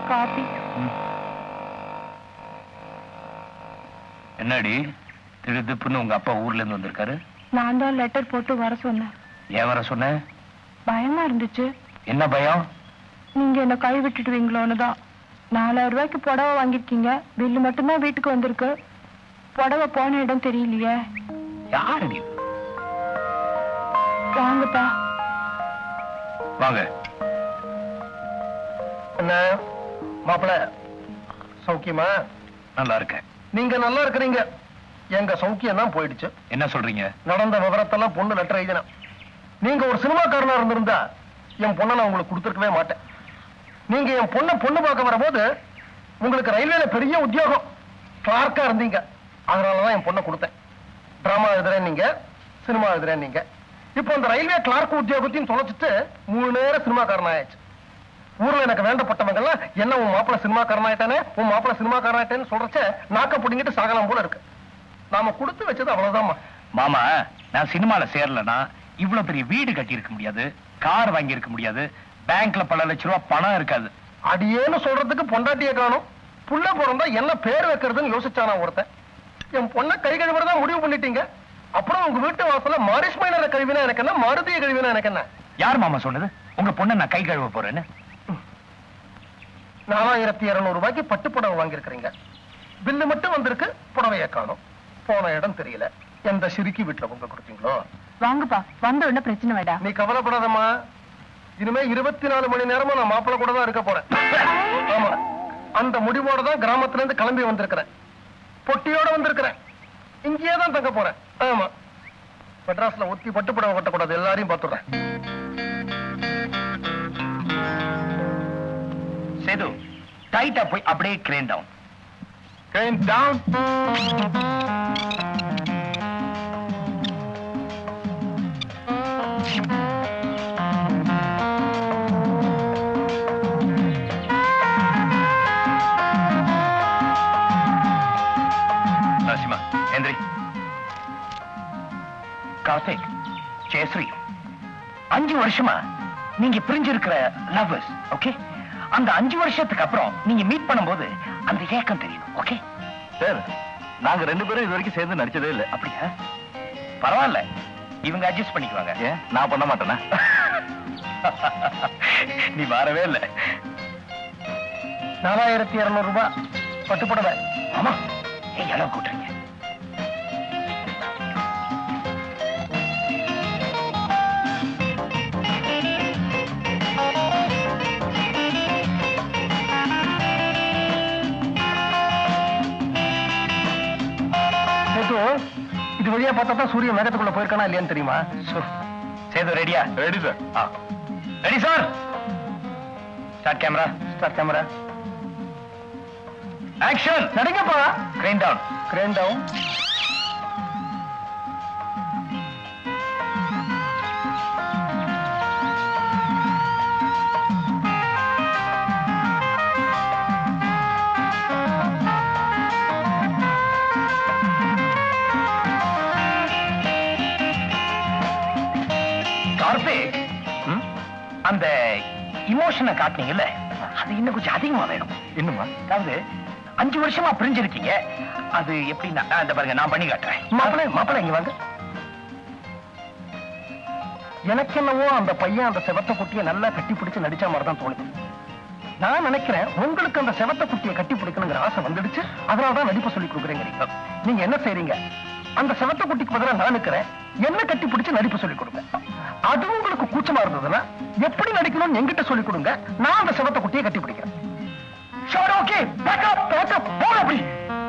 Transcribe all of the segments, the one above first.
Coffee என்னடி திடுதிப்புன்னு உங்க அப்பா ஊர்ல இருந்து வந்திருக்காரு நான் தான் லெட்டர் போட்டு வர சொன்னேன் ஏன் வர சொன்ன பயமா இருந்துச்சு என்ன பயம் நீங்க என்ன கை விட்டுடுவீங்களோன்னு தான் நாலாயிரம் ரூபாய்க்கு புடவை வாங்கியிருக்கீங்க பில்லு மட்டும்தான் வீட்டுக்கு வந்திருக்கு புடவை போன இடம் தெரியலையே யாரடி வாங்கப்பா வாங்க என்ன மாப்பிள சௌக்கியமா நல்லா இருக்கேன் நீங்க நல்லா இருக்கிறீங்க எங்க சௌக்கியம் தான் போயிடுச்சு என்ன சொல்றீங்க நடந்த விவரத்தெல்லாம் பொண்ணு லெட்டர் எழுதினா நீங்க ஒரு சினிமாக்காரனா இருந்திருந்தா என் பொண்ணை நான் உங்களுக்கு கொடுத்துருக்கவே மாட்டேன் நீங்க என் பொண்ணை பொண்ணு பார்க்க வரும்போது உங்களுக்கு ரயில்வேல பெரிய உத்தியோகம் கிளார்க்கா இருந்தீங்க அதனாலதான் என் பொண்ணை கொடுத்தேன் டிராமா எழுதுறேன் நீங்க சினிமா எழுதுறேன் நீங்க இப்போ அந்த ரயில்வே கிளார்க் உத்தியோகத்தையும் தொலைச்சிட்டு மூணு நேரம் சினிமாக்காரன் ஆயாச்சு ஊர்ல எனக்கு வேண்டப்பட்டவங்க எல்லாம் என்ன உன் மாப்பிள சினிமாக்காரன் ஆயிட்டானே உன் மாப்பிள சினிமாக்காரன் ஆயிட்டேன்னு சொல்றச்ச நாக்க புடிங்கிட்டு சாகலாம் போல இருக்கு நாம கொடுத்து வச்சது அவ்வளவுதாம்மா மாமா நான் சினிமால சேரலனா இவ்வளவு பெரிய வீடு கட்டி இருக்க முடியாது கார் வாங்கி இருக்க முடியாது பேங்க்ல பல லட்ச ரூபாய் பணம் இருக்காது அடியேன்னு சொல்றதுக்கு பொண்டாட்டிய காணும் புள்ள பிறந்தா என்ன பேர் வைக்கிறதுன்னு யோசிச்சானா ஒருத்தன் என் பொண்ணை கை கழுவுறதா முடிவு பண்ணிட்டீங்க அப்புறம் உங்க வீட்டு வாசல்ல மாரிஸ் மைனரை கழுவினா எனக்கு என்ன மாருதிய கழுவினா எனக்கு என்ன யார் மாமா சொன்னது உங்க பொண்ணை நான் கை கழுவ போறேன்னு நாலாயிரத்தி இருநூறு ரூபாய்க்கு பட்டு புடவை வாங்கியிருக்கிறீங்க பில்லு மட்டும் வந்திருக்கு புடவைய காணும் போன இடம் தெரியல எந்த சிறுக்கி வீட்டுல உங்க கொடுத்தீங்களோ வாங்கப்பா வந்த உடனே பிரச்சனை வேண்டாம் நீ கவலைப்படாதம்மா இனிமே இருபத்தி நாலு மணி நேரமா நான் மாப்பிள்ளை கூட தான் இருக்க போறேன் ஆமா அந்த முடிவோட தான் கிராமத்துல இருந்து கிளம்பி வந்திருக்கிறேன் பொட்டியோட வந்திருக்கிறேன் இங்கேயே தான் தங்க போறேன் ஆமா மெட்ராஸ்ல ஒத்தி பட்டு புடவை கட்டக்கூடாது எல்லாரையும் பார்த்துடுறேன் சேது டைட்டா போய் அப்படியே crane down Going down. Narasimha எந்திரி கார்த்திக் ஜெயஸ்ரீ அஞ்சு வருஷமா நீங்க பிரிஞ்சிருக்கிற லவ்வர்ஸ் ஓகே அந்த அஞ்சு வருஷத்துக்கு அப்புறம் நீங்க மீட் பண்ணும்போது அந்த ஏக்கம் தெரியும் ஓகே சார் நாங்க ரெண்டு பேரும் இது வரைக்கும் சேர்ந்து நடிச்சதே இல்ல அப்படியா பரவாயில்ல இவங்க அட்ஜஸ்ட் பண்ணிக்குவாங்க ஏன் நான் பண்ண மாட்டேனா நீ வரவே இல்லை நாலாயிரத்தி இருநூறு ரூபாய் பட்டு புடவை ஆமா ஏன் இளவு கூட்டுறீங்க சேது இது வழியா பார்த்தா தான் சூரியன் மேகத்துக்குள்ள போயிருக்கானா இல்லையான்னு தெரியுமா சோ, சேது ரெடியா ready sir ready sir start camera start camera action நடிங்கப்பா crane down crane down Karthik ம்? அந்த இமோஷனை காட்டினீங்கல்ல அது இன்னும் கொஞ்சம் அதிகமா வேணும் இன்னுமா அதாவது அஞ்சு வருஷமா பிரிஞ்சிருக்கீங்க அது எப்படின்னா ஆ, இந்த பாருங்க நான் பண்ணி காட்டுறேன் மாப்பிள மாப்பிள இங்க வாங்க எனக்கு என்னவோ அந்த பையன் அந்த செவத்த குட்டியை நல்லா கட்டி பிடிச்சு நடிச்ச மாதிரி தான் தோணுது நான் நினைக்கிறேன் உங்களுக்கு அந்த செவத்த குட்டியை கட்டி பிடிக்கணுங்கிற ஆசை வந்துடுச்சு அதனால தான் நடிப்பு சொல்லி கொடுக்குறேங்கிறீங்க நீங்க என்ன செய்றீங்க அந்த செவத்த குட்டிக்கு பதிலா நான் நிக்கிறேன் என்ன கட்டி பிடிச்சு நடிப்பு சொல்லி கொடுங்க அது உங்களுக்கு கூச்சமா இருந்ததுன்னா எப்படி நடிக்கணும்னு என்கிட்ட சொல்லி கொடுங்க நான் அந்த செவத்த குட்டியை கட்டி பிடிக்கிறேன் ஷோர் ஓகே பேக்கப் பேக்கப் போட அப்படி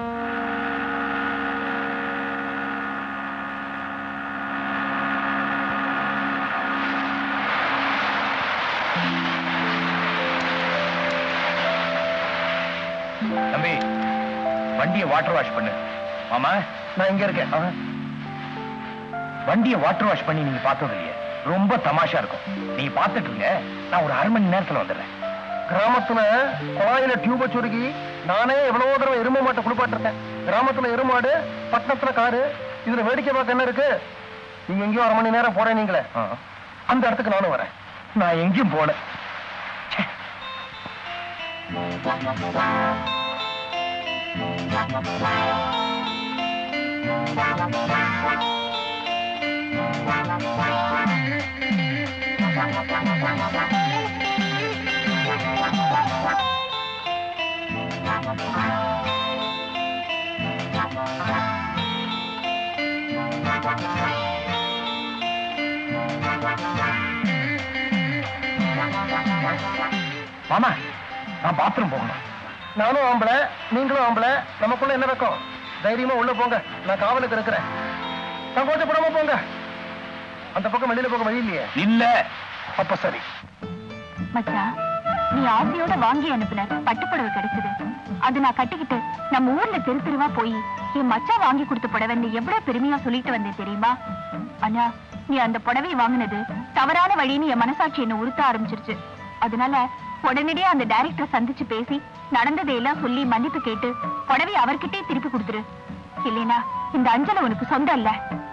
தம்பி வண்டியை வாட்டர் வாஷ் பண்ணு மாமா நான் இங்க இருக்கேன் ஆ. வண்டியை வாட்டர் வாஷ் பண்ணி நீங்க பார்த்தது இல்லையே ரொம்ப தமாஷா இருக்கும் நீங்க பார்த்துட்டு இருங்க நான் ஒரு அரை மணி நேரத்துல வந்துடுறேன் கிராமத்துல குழாயில டியூப சுருகி நானே எவ்வளவோ தடவை எருமை மாட்டை குளிப்பாட்டிருக்கேன் கிராமத்துல எருமாடு பட்டணத்துல காரு இதுல வேடிக்கை பார்க்க என்ன இருக்கு நீங்க எங்கேயும் அரை மணி நேரம் போறேன் நீங்களே அந்த இடத்துக்கு நானும் வரேன் நான் எங்கேயும் போல மாமா நான் பாத்ரூம் போகணும் நானும் ஆம்பளை நீங்களும் ஆம்பளை நமக்குள்ள என்ன வெக்கம் தைரியமா உள்ள போங்க நான் காவலுக்கு இருக்கிறேன் சங்கோச்சப்படாம போங்க அந்த பக்கம் வெளியில போக வழி இல்லையே இல்ல அப்ப சரி மச்சான் நீ ஆசையோட வாங்கி அனுப்புன பட்டுப்புடவை கிடைச்சது அது நான் கட்டிக்கிட்டு நம்ம ஊர்ல தெரு தெருவா போய் என் மச்சான் வாங்கி கொடுத்த புடவைன்னு எவ்வளவு பெருமையா சொல்லிட்டு வந்தேன் தெரியுமா ஆனா நீ அந்த புடவை வாங்கினது தவறான வழின்னு என் மனசாட்சி என்ன உறுத்த ஆரம்பிச்சிருச்சு அதனால உடனடியா அந்த டைரக்டர் சந்திச்சு பேசி நடந்ததையெல்லாம் சொல்லி மன்னிப்பு கேட்டு புடவை அவர்கிட்டயே திருப்பி கொடுத்துரு இல்லைனா இந்த அஞ்சலை உனக்கு சொந்தம் இல்ல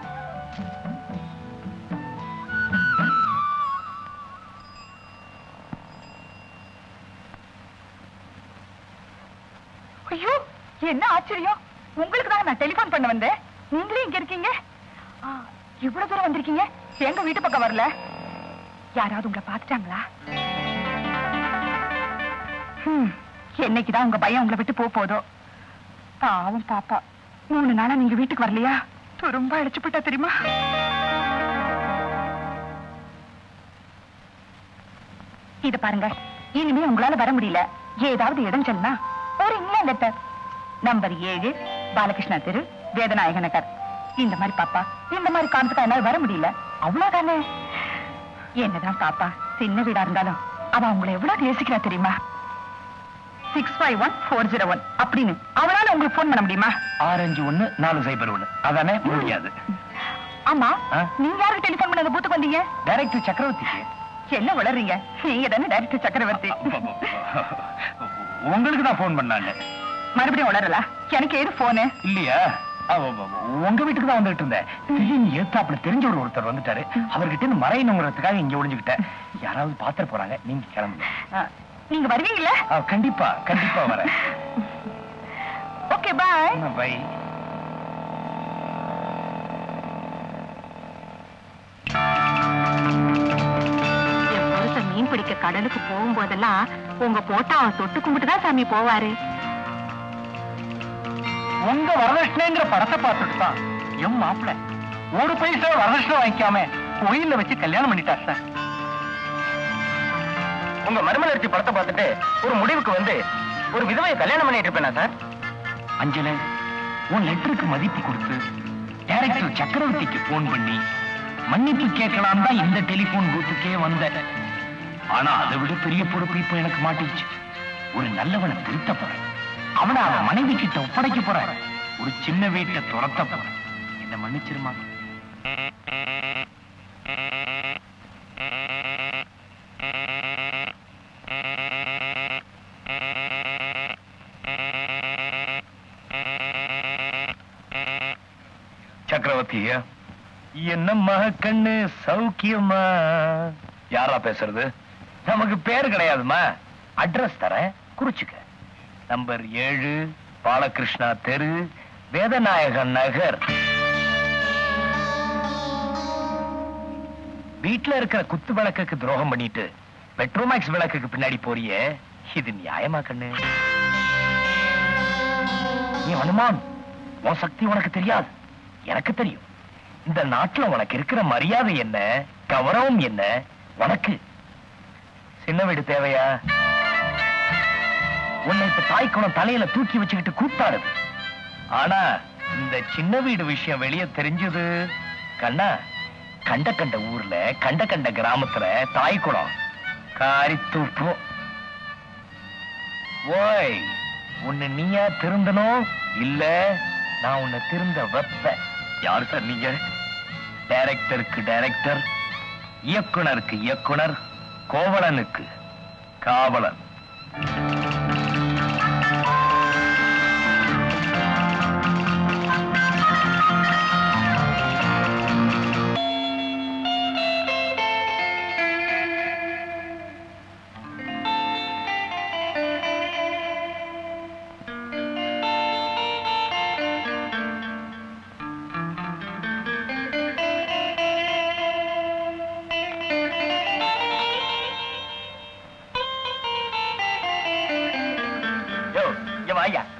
ஐயோ என்ன ஆச்சரியம் உங்களுக்கு தான் நான் டெலிபோன் பண்ண வந்தேன் நீங்களே இங்க இருக்கீங்க ஆ, இவ்வளவு தூரம் வந்திருக்கீங்க எங்க வீட்டு பக்கம் வரல யாராவது உங்களை பார்த்துட்டாங்களா ஹம், என்னைக்குதான் உங்க பையன் உங்களை விட்டு போக போதோ பாவம் பாப்பா மூணு நாளா நீங்க வீட்டுக்கு வரலையா ரொம்ப அழைச்சு போட்டா தெரியுமா இத பாருங்க இனிமே உங்களால வர முடியல ஏதாவது இடம் சொன்னா ஒரு இங்கிலாந்து லெட்டர் நம்பர் ஏழு பாலகிருஷ்ணா தெரு வேதநாயக நகர் இந்த மாதிரி பாப்பா இந்த மாதிரி காரணத்துக்கு என்னால வர முடியல அவ்வளவுதானே என்னதான் பாப்பா சின்ன வீடா இருந்தாலும் அவ உங்களை எவ்வளவு நேசிக்கிறா தெரியுமா six five one four zero one அப்படின்னு அவனால உங்களுக்கு ஃபோன் பண்ண முடியுமா ஆரஞ்சு ஒண்ணு நாலு சைபர் ஒண்ணு அதானே முடியாது ஆமா ஆ? நீங்க யாருக்கு டெலிபோன் பண்ண அந்த பூத்துக்கு வந்தீங்க டைரக்டர் சக்கரவர்த்திக்கு என்ன வளர்றீங்க நீங்க தானே டைரக்டர் சக்கரவர்த்தி உங்களுக்கு தான் போன் பண்ணாங்க மறுபடியும் வளரல எனக்கு ஏது போனு இல்லையா அவ- அவ- உங்க வீட்டுக்கு தான் வந்துட்டு இருந்தேன் திடீர்னு ஏத்தாப்புல தெரிஞ்சவர் ஒருத்தர் வந்துட்டாரு அவர்கிட்ட இருந்து மறையணுங்கிறதுக்காக இங்க ஒளிஞ்சுக்கிட்டேன் யாராவது பாத்துட்டு போறாங்க நீங்க கிளம்புங்க நீங்க வருவீங்கல்ல ஆ, கண்டிப்பா கண்டிப்பா வரேன் ஓகே பாய் பை என் புருஷன் மீன் பிடிக்க கடலுக்கு போகும்போதெல்லாம் உங்க போட்டாவை தொட்டு கும்பிட்டு தான் சாமி போவாரு உங்க வரதட்சணைங்கிற படத்தை பார்த்துட்டு தான் எம் மாப்பிள ஒரு பைசா வரதட்சணை வாங்கிக்காம கோயில்ல வச்சு கல்யாணம் பண்ணிட்டார் சார் உங்க மருமலர்ச்சி படத்தை பார்த்துட்டு ஒரு முடிவுக்கு வந்து ஒரு விதவையை கல்யாணம் பண்ணிட்டு இருப்பேனா சார் அஞ்சல உன் லெட்டருக்கு மதிப்பு கொடுத்து டைரக்டர் சக்கரவர்த்திக்கு போன் பண்ணி மன்னிப்பு கேட்கலாம் தான் இந்த டெலிபோன் பூத்துக்கே வந்தேன் ஆனா அதை விட பெரிய பொறுப்பு இப்ப எனக்கு மாட்டிச்சு ஒரு நல்லவனை திருத்த போறேன் அவனை அவன் மனைவி கிட்ட ஒப்படைக்க போறேன் ஒரு சின்ன வீட்டை துரத்த போறேன் என்ன மன்னிச்சிருமா சக்கரவர்த்தியா என்னம்மா கண்ணு சௌக்கியமா யாரா பேசுறது நமக்கு பேர் கிடையாதுமா அட்ரஸ் தரேன் குறிச்சுக்க நம்பர் ஏழு பாலகிருஷ்ணா தெரு வேதநாயகன் நகர் வீட்ல இருக்கிற குத்து விளக்குக்கு துரோகம் பண்ணிட்டு பெட்ரோமேக்ஸ் விளக்குக்கு பின்னாடி போறியே இது நியாயமா கண்ணு நீ அனுமான் உன் சக்தி உனக்கு தெரியாது எனக்கு தெரியும் இந்த நாட்டுல உனக்கு இருக்கிற மரியாதை என்ன கௌரவம் என்ன உனக்கு சின்ன வீடு தேவையா உன்னை இப்ப தாய் குணம் தலையில தூக்கி வச்சுக்கிட்டு கூத்தாடுது ஆனா இந்த சின்ன வீடு விஷயம் வெளியே தெரிஞ்சது கண்ணா கண்ட கண்ட ஊர்ல கண்ட கண்ட கிராமத்துல தாய் குளம் காரி தூப்போம் ஓய் உன்னை நீயா திருந்தணும் இல்ல நான் உன்னை திருந்த வைப்பேன் யார் சார் நீங்க டைரக்டருக்கு டைரக்டர் இயக்குனருக்கு இயக்குனர் கோவலனுக்கு காவலன்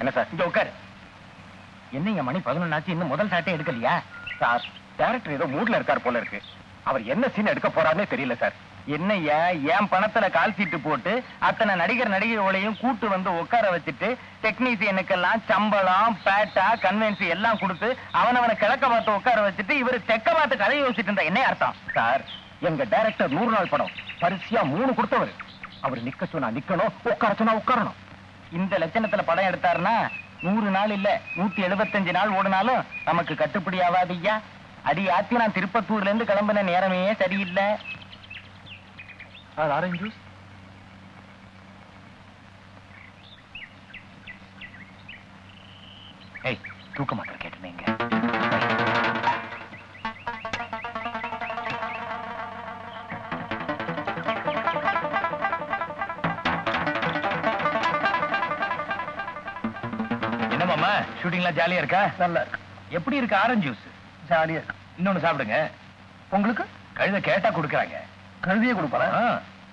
என்ன சார் இங்க உட்காரு என்னங்க மணி பதினொன்னாச்சு இன்னும் முதல் சாட்டே எடுக்கலையா சார் டேரக்டர் ஏதோ மூட்ல இருக்கார் போல இருக்கு அவர் என்ன சீன் எடுக்க போறாருன்னே தெரியல சார் என்னய்யா என் பணத்துல கால் சீட்டு போட்டு அத்தனை நடிகர் நடிகைகளையும் கூட்டு வந்து உட்கார வச்சுட்டு டெக்னீசியனுக்கெல்லாம் சம்பளம் பேட்டா கன்வென்சி எல்லாம் கொடுத்து அவனவனை கிழக்க பார்த்து உட்கார வச்சுட்டு இவரு தெக்க பார்த்து கதையை யோசிச்சுட்டு இருந்தா என்ன அர்த்தம் சார் எங்க டைரக்டர் நூறு நாள் படம் பரிசியா மூணு கொடுத்தவர் அவர் நிக்க சொன்னா நிக்கணும் உட்கார சொன்னா உட்காரணும் இந்த லட்சணத்துல படம் எடுத்தாருன்னா நூறு நாள் இல்ல நூத்தி எழுபத்தஞ்சு நாள் ஓடினாலும் நமக்கு கட்டுப்படி ஆகாதுய்யா அடி ஆத்தி நான் திருப்பத்தூர்ல இருந்து கிளம்பின நேரமே சரியில்லை சார் ஆரஞ்சு ஜூஸ் ஏய் தூக்க மாட்டேன் கேட்டுனீங்க என்ன மாமா ஷூட்டிங்லாம் ஜாலியா இருக்கா நல்லா இருக்கு எப்படி இருக்கு ஆரஞ்சு ஜூஸ் ஜாலியா இருக்கு இன்னொன்னு சாப்பிடுங்க உங்களுக்கு கழுத கேட்டா கொடுக்குறாங்க கழுதியே கொடுப்பாரா ஆ.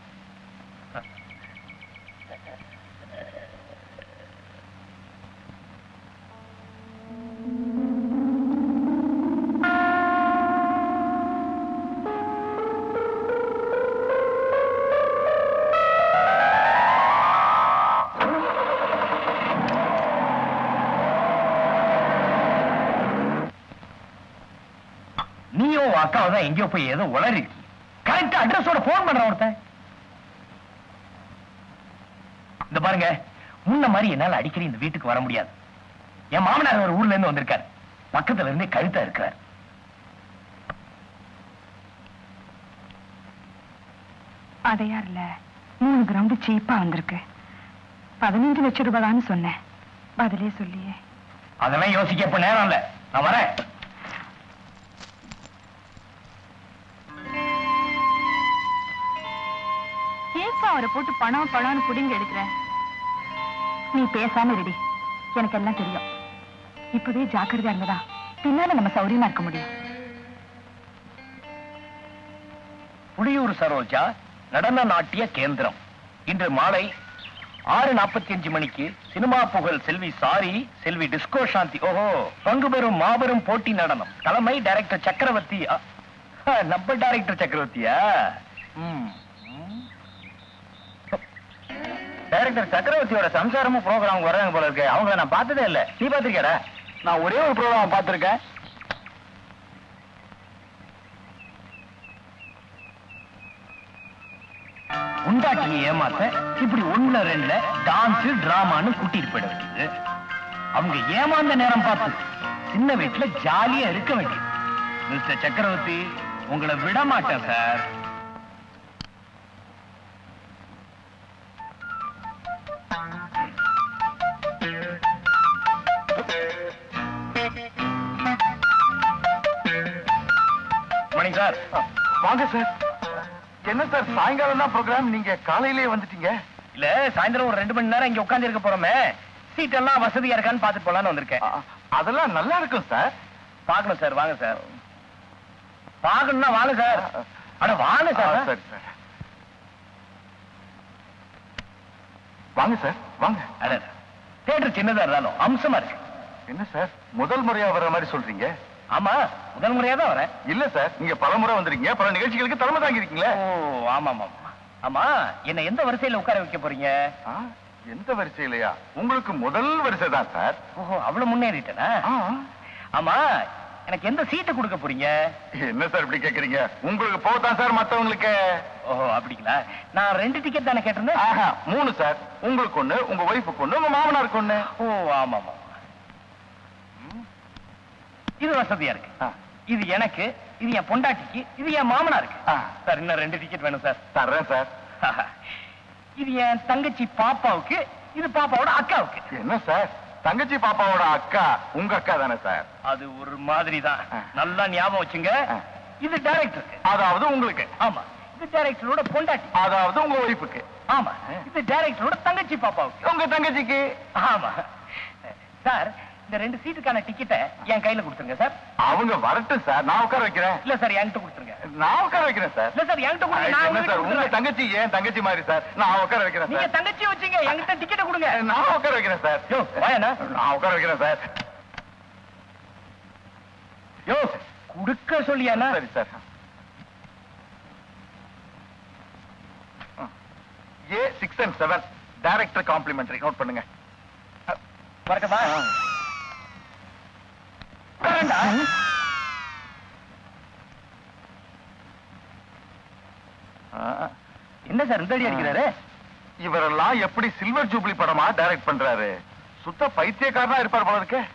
நீயும் உன் அக்காவும் தான் எங்கேயோ போய் ஏதோ உளறி கரெக்ட் அட்ரஸோட போன் பண்ற ஒருத்தன் இந்த பாருங்க முன்ன மாதிரி என்னால அடிக்கடி இந்த வீட்டுக்கு வர முடியாது என் மாமனார் ஒரு ஊர்ல இருந்து வந்திருக்காரு பக்கத்துல இருந்தே கழுத்தா இருக்கிறார் அடையார்ல மூணு கிரவுண்டு சீப்பா வந்திருக்கு பதினஞ்சு லட்சம் ரூபாய்னு சொன்னேன் பதிலே சொல்லியே அதெல்லாம் யோசிக்க இப்ப நேரம் இல்ல நான் வரேன் ஏப்பா அவரை போட்டு பணம் பணம்னு புடிங்க எடுக்கிற நீ பேசாம ரெடி எனக்கு எல்லாம் தெரியும் இப்பவே ஜாக்கிரதையா இருந்ததா பின்னால நம்ம சௌரியமா இருக்க முடியும் புளியூர் சரோஜா நடன நாட்டிய கேந்திரம் இன்று மாலை ஆறு நாற்பத்தி அஞ்சு மணிக்கு சினிமா புகழ் செல்வி சாரி செல்வி டிஸ்கோ சாந்தி ஓஹோ பங்கு பெறும் மாபெரும் போட்டி நடனம் தலைமை டைரக்டர் சக்கரவர்த்தி அ, அ, நம்ம டைரக்டர் சக்கரவர்த்தியா ம், ம். டைரக்டர் சக்கரவர்த்தியோட சம்சாரமும் ப்ரோக்ராம் வர்றாங்க போல இருக்கு அவங்கள நான் பார்த்ததே இல்ல நீ பாத்திருக்கேடா நான் ஒரே ஒரு ப்ரோக்ராம் பார்த்திருக்கேன் உண்டாட்டியை ஏமாத்த இப்படி ஒண்ணுல ரெண்டுல டான்ஸ் டிராமான்னு கூட்டிட்டு போயிட வேண்டியது அவங்க ஏமாந்த நேரம் பார்த்து சின்ன வீட்டுல ஜாலியா இருக்க வேண்டியது மிஸ்டர் சக்கரவர்த்தி உங்களை விட மாட்டேன் சார் மணி சார் வாங்க சார் என்ன சார் சாயங்காலம் தான் ப்ரோக்ராம் நீங்க காலையிலேயே வந்துட்டீங்க இல்ல சாயந்தரம் ஒரு ரெண்டு மணி நேரம் இங்க உட்கார்ந்து இருக்க போறோமே சீட் எல்லாம் வசதியா இருக்கான்னு பாத்துட்டு போலான்னு வந்திருக்கேன் அ- அதெல்லாம் நல்லா இருக்கும் சார் பாக்கணும் சார் வாங்க சார் பாக்கணும்னா வாங்க சார் அட வாங்க ஆ, சார் சரி சார் வாங்க சார் வாங்க அட தேட்டர் சின்னதா இருந்தாலும் அம்சமா இருக்கு என்ன சார் முதல் முறையா வர்ற மாதிரி சொல்றீங்க ஆமா முதல் முறையா தான் வரேன் இல்ல சார் நீங்க பல முறை வந்திருக்கீங்க பல நிகழ்ச்சிகளுக்கு தலைமை தாங்கி இருக்கீங்களே ஓ ஆமா ஆமா ஆமா. ஆமா என்ன எந்த வரிசையில உட்கார வைக்க போறீங்க ஆ, எந்த வரிசையிலையா உங்களுக்கு முதல் வரிசை தான் சார் ஓஹோ அவ்வளவு முன்னேறிட்டேனா ஆ, ஆமா எனக்கு எந்த சீட்டு கொடுக்க போறீங்க என்ன சார் இப்படி கேக்குறீங்க உங்களுக்கு போதான் சார் மத்தவங்களுக்கு ஓஹோ அப்படிங்களா நான் ரெண்டு டிக்கெட் தானே கேட்டிருந்தேன் ஆஹா, மூணு சார் உங்களுக்கு ஒண்ணு உங்க ஒய்ஃபுக்கு ஒண்ணு உங்க மாமனாருக்கு ஒண்ணு ஓ ஆமா ஆமா ம். இது வசதியா இருக்கு ஆ, இது எனக்கு இது என் பொண்டாட்டிக்கு இது என் மாமனாருக்கு ஆ. சார் இன்னும் ரெண்டு டிக்கெட் வேணும் சார் தர்றேன் சார் இது என் தங்கச்சி பாப்பாவுக்கு இது பாப்பாவோட அக்காவுக்கு என்ன சார் தங்கச்சி பாப்பாவோட அக்கா உங்க அக்கா தானே சார் அது ஒரு மாதிரி தான் ஆ. நல்லா ஞாபகம் வச்சுங்க ஆ. இது டைரக்டருக்கு அதாவது உங்களுக்கு ஆமா இது டைரக்டரோட பொண்டாட்டி அதாவது உங்க ஒய்ஃபுக்கு ஆமா இது டைரக்டரோட தங்கச்சி பாப்பாவுக்கு உங்க தங்கச்சிக்கு ஆமா சார் இந்த ரெண்டு சீட்டுக்கான டிக்கெட்டை என் கையில கொடுத்துருங்க சார் அவங்க வரட்டும் சார் நான் உட்கார வைக்கிறேன் இல்ல சார் என்கிட்ட கொடுத்துருங்க நான் உட்கார வைக்கிறேன் சார் இல்ல சார் என்கிட்ட கொடுங்க நான் என்ன சார் உங்களுக்கு உங்க கொடுக்குறேன். தங்கச்சி ஏன் தங்கச்சி மாதிரி சார் நான் உட்கார வைக்கிறேன் நீங்க சார் தங்கச்சி வச்சீங்க என்கிட்ட டிக்கெட் கொடுங்க நான் உட்கார வைக்கிறேன் சார் யோ, வாயண்ணா. நான் உட்கார வைக்கிறேன் சார் யோ குடுக்க சொல்லியாண்ணா சரி sir A six and seven director complimentary note பண்ணுங்க வரக்கவா வரேன்டா. ஆ. என்ன சார் இந்த அடி அடிக்கிறாரு இவரெல்லாம் எப்படி சில்வர் ஜூப்ளி படமா டைரக்ட் பண்றாரு சுத்த பைத்தியக்காரனா இருப்பார் போல இருக்கே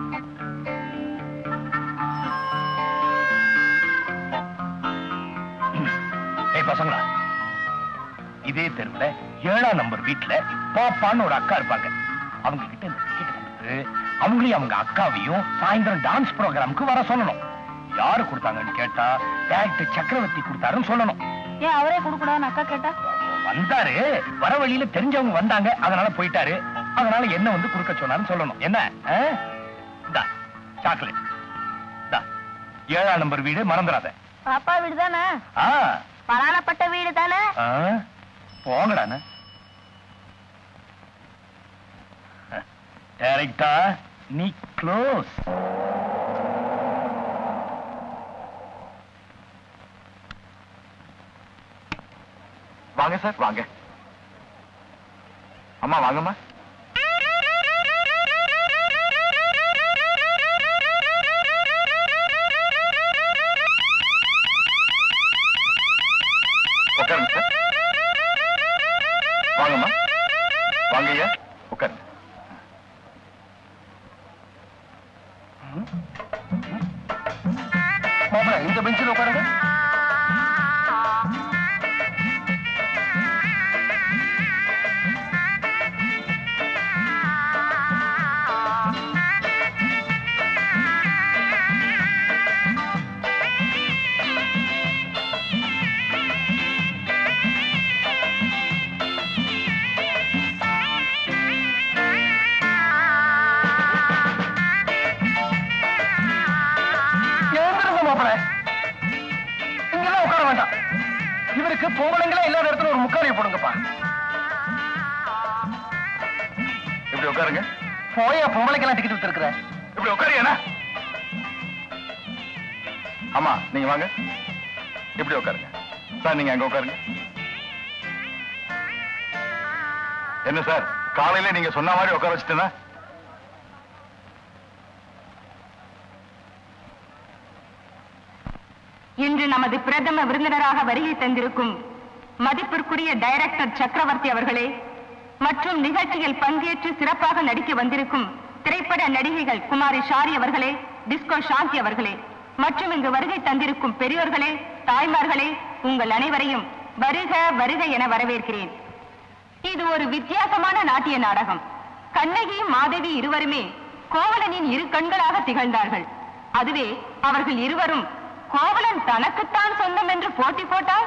ஏய் பசங்களா இதே தெருவுல ஏழாம் நம்பர் வீட்டுல பாப்பான்னு ஒரு அக்கா இருப்பாங்க அவங்க கிட்ட இந்த டிக்கெட் கொடுத்து அவங்களையும் அவங்க அக்காவையும் சாயந்தரம் டான்ஸ் ப்ரோக்ராமுக்கு வர சொல்லணும் யாரு கொடுத்தாங்கன்னு கேட்டா டேரக்டர் சக்கரவர்த்தி கொடுத்தாருன்னு சொல்லணும் ஏன் அவரே கொடுக்கூடாதுன்னு அக்கா கேட்டா வந்தாரு வர வழியில தெரிஞ்சவங்க வந்தாங்க அதனால போயிட்டாரு அதனால என்ன வந்து கொடுக்க சொன்னாருன்னு சொல்லணும் என்ன ஆ? இந்தா சாக்லேட் இந்தா ஏழாம் நம்பர் வீடு மறந்துடாத பாப்பா வீடு தானே ஆ பலானப்பட்ட வீடு தானே ஆ, போங்கடாண்ணா டேரக்டா நீ க்ளோஸ் வாங்க சார் வாங்க அம்மா வாங்கம்மா உட்காருங்க சார் வாங்கம்மா வாங்க ஐயா உட்காருங்க மாப்பிள இந்த பெஞ்சில் உட்காருங்க எழுந்திருங்க மாப்பிள இங்கெல்லாம் உட்கார வேண்டாம் இவருக்கு பொம்பளைங்களே இல்லாத இடத்துல ஒரு முக்காலியை போடுங்கப்பா இப்படி உட்காருங்க போயா பொம்பளைக்கெல்லாம் டிக்கெட் வித்துருக்குற இப்படி உட்காரியாண்ணா ஆமா நீங்க வாங்க இப்படி உட்காருங்க சார் நீங்க அங்க உட்காருங்க என்ன சார் காலையில நீங்க சொன்ன மாதிரி உட்கார வச்சுட்டேன்னா இன்று நமது பிரதம விருந்தினராக வருகை தந்திருக்கும் மதிப்பிற்குரிய டைரக்டர் சக்கரவர்த்தி அவர்களே மற்றும் நிகழ்ச்சியில் பங்கேற்று சிறப்பாக நடிக்க வந்திருக்கும் திரைப்பட நடிகைகள் குமாரி ஷாரி அவர்களே டிஸ்கோ சாந்தி அவர்களே மற்றும் இங்கு வருகை தந்திருக்கும் பெரியோர்களே தாய்மார்களே உங்கள் அனைவரையும் வருக வருக என வரவேற்கிறேன் இது ஒரு வித்தியாசமான நாட்டிய நாடகம் கண்ணகி மாதவி இருவருமே கோவலனின் இரு கண்களாக திகழ்ந்தார்கள் அதுவே அவர்கள் இருவரும் கோவலன் தனக்குத்தான் சொந்தம் என்று போட்டி போட்டால்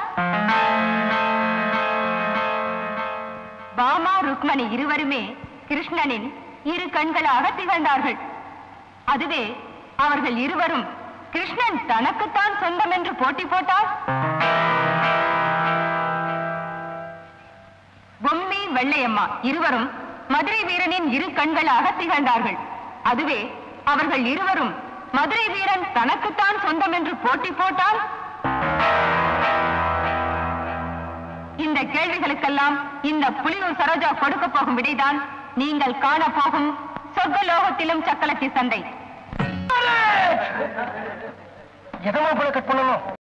பாமா ருக்மணி இருவருமே கிருஷ்ணனின் இரு கண்களாக திகழ்ந்தார்கள் அதுவே அவர்கள் இருவரும் கிருஷ்ணன் தனக்குத்தான் சொந்தம் என்று போட்டி போட்டால் பொம்மி வெள்ளையம்மா இருவரும் மதுரை வீரனின் இரு கண்களாக திகழ்ந்தார்கள் அதுவே அவர்கள் இருவரும் மதுரை வீரன் தனக்குத்தான் சொந்தம் என்று போட்டி போட்டால் இந்த கேள்விகளுக்கெல்லாம் இந்த புலியூர் சரோஜா கொடுக்க போகும் விடைதான் நீங்கள் காண போகும் சொர்க்கலோகத்திலும் சக்கலத்தி சந்தை எதை மாப்பிள கட் பண்ணணும்